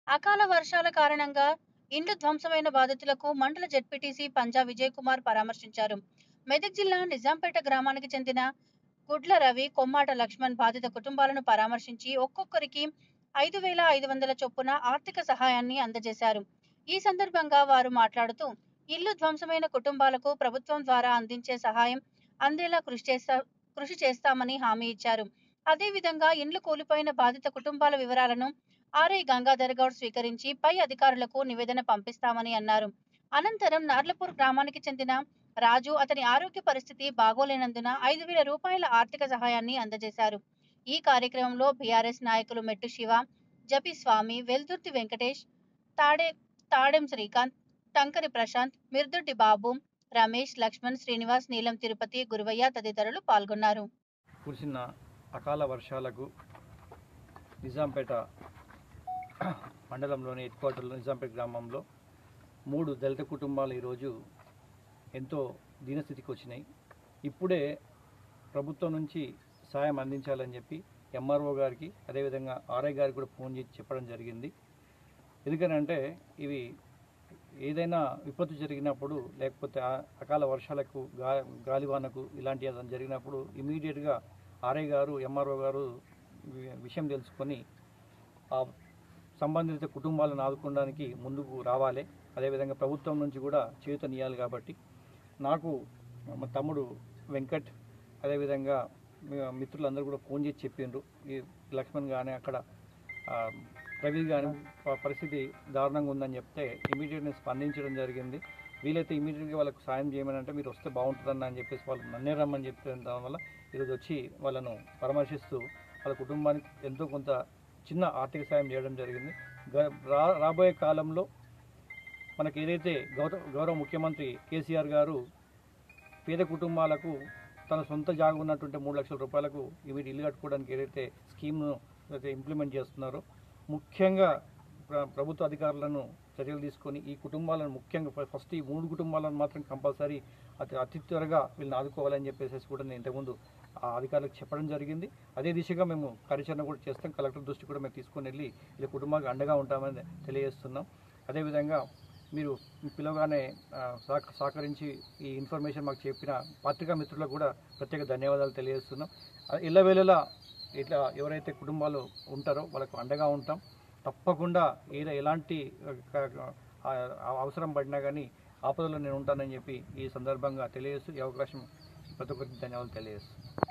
అకాల వర్షాల కారణంగా ఇండ్లు ధ్వంసమైన బాధితులకు మండల జెడ్పీటీసీ పంజా విజయ్ కుమార్ పరామర్శించారు మెదక్ జిల్లా నిజాంపేట గ్రామానికి చెందిన గుడ్ల రవి కొమ్మాట లక్ష్మణ్ బాధిత కుటుంబాలను పరామర్శించి ఒక్కొక్కరికి ఐదు వేల ఐదు వందల చొప్పున ఆర్థిక సహాయాన్ని అందజేశారు ఈ సందర్భంగా వారు మాట్లాడుతూ ఇల్లు ధ్వంసమైన కుటుంబాలకు ప్రభుత్వం ద్వారా అందించే సహాయం అందేలా కృషి చేస్తా కృషి చేస్తామని హామీ ఇచ్చారు అదేవిధంగా ఇండ్లు కూలిపోయిన బాధిత కుటుంబాల వివరాలను ఆర్ఐ గంగాధర్ గౌడ్ స్వీకరించి పై అధికారులకు నివేదన పంపిస్తామని అన్నారు అనంతరం నార్లపూర్ గ్రామానికి చెందిన రాజు అతని ఆరోగ్య పరిస్థితి బాగోలేనందున ఐదు వేల రూపాయల ఆర్థిక సహాయాన్ని అందజేశారు ఈ కార్యక్రమంలో బీఆర్ఎస్ నాయకులు మెట్టు శివ జపి స్వామి వెల్దుర్తి వెంకటేష్ తాడే తాడెం శ్రీకాంత్ టంకరి ప్రశాంత్ మిర్దొడ్డి బాబు రమేష్ లక్ష్మణ్ శ్రీనివాస్ నీలం తిరుపతి గురువయ్య తదితరులు పాల్గొన్నారు కురిసిన అకాల వర్షాలకు నిజాంపేట మండలంలోని హెడ్ క్వార్టర్లో నిజాంపేట గ్రామంలో మూడు దళిత కుటుంబాలు ఈరోజు ఎంతో దీనస్థితికి వచ్చినాయి ఇప్పుడే ప్రభుత్వం నుంచి సాయం అందించాలని చెప్పి ఎంఆర్ఓ గారికి అదేవిధంగా ఆర్ఐ గారికి కూడా ఫోన్ చేసి చెప్పడం జరిగింది ఎందుకనంటే ఇవి ఏదైనా విపత్తు జరిగినప్పుడు లేకపోతే ఆ- అకాల వర్షాలకు గా గాలివానకు ఇలాంటి ఏదైనా జరిగినప్పుడు ఇమీడియట్గా ఆర్ఐ గారు ఎంఆర్ఓ గారు వి- విషయం తెలుసుకొని ఆ సంబంధిత కుటుంబాలను ఆదుకోవడానికి ముందుకు రావాలి అదేవిధంగా ప్రభుత్వం నుంచి కూడా చేయూతనియాలి కాబట్టి నాకు మా తమ్ముడు వెంకట్ అదేవిధంగా మీ మిత్రులందరూ కూడా ఫోన్ చేసి చెప్పిండ్రు ఈ లక్ష్మణ్ కానీ అక్కడ ఆ, రవి కానీ పరిస్థితి దారుణంగా ఉందని చెప్తే ఇమీడియట్గా స్పందించడం జరిగింది వీలైతే ఇమీడియట్గా వాళ్ళకు సాయం చేయమని అంటే మీరు వస్తే బాగుంటుందన్న అని చెప్పేసి వాళ్ళు నన్నే రమ్మని చెప్పిన దానివల్ల ఈరోజు వచ్చి వాళ్ళను పరామర్శిస్తూ వాళ్ళ కుటుంబానికి ఎంతో కొంత చిన్న ఆర్థిక సాయం చేయడం జరిగింది గ- రా రాబోయే కాలంలో మనకి ఏదైతే గౌరవ గౌరవ ముఖ్యమంత్రి కేసీఆర్ గారు పేద కుటుంబాలకు తన సొంత జాగా ఉన్నటువంటి మూడు లక్షల రూపాయలకు ఇవి ఇల్లు కట్టుకోవడానికి ఏదైతే స్కీమ్ను అయితే ఇంప్లిమెంట్ చేస్తున్నారో ముఖ్యంగా ప్ర- ప్రభుత్వ అధికారులను చర్యలు తీసుకొని ఈ కుటుంబాలను ముఖ్యంగా ఫ- ఫస్ట్ ఈ మూడు కుటుంబాలను మాత్రం కంపల్సరీ అతి అతి త్వరగా వీళ్ళని ఆదుకోవాలని చెప్పేసి కూడా నేను ఇంతకుముందు ఆ అధికారులకు చెప్పడం జరిగింది అదే దిశగా మేము కార్యాచరణ కూడా చేస్తాం కలెక్టర్ దృష్టి కూడా మేము తీసుకొని వెళ్ళి వీళ్ళ కుటుంబానికి అండగా ఉంటామని తెలియజేస్తున్నాం అదేవిధంగా మీరు పిలవగానే ఆ, సహక- సహకరించి ఈ ఇన్ఫర్మేషన్ మాకు చెప్పిన పత్రికా మిత్రులకు కూడా ప్రత్యేక ధన్యవాదాలు తెలియజేస్తున్నాం ఇళ్ళవేళలా ఇట్లా ఎవరైతే కుటుంబాలు ఉంటారో వాళ్ళకు అండగా ఉంటాం తప్పకుండా ఏదో ఎలాంటి ఆ, క- ఆ, అవసరం పడినా కానీ ఆపదలో నేను ఉంటానని చెప్పి ఈ సందర్భంగా తెలియజేస్తూ ఈ అవకాశం ప్రతి ఒక్కరికి ధన్యవాదాలు తెలియజేస్తున్నాను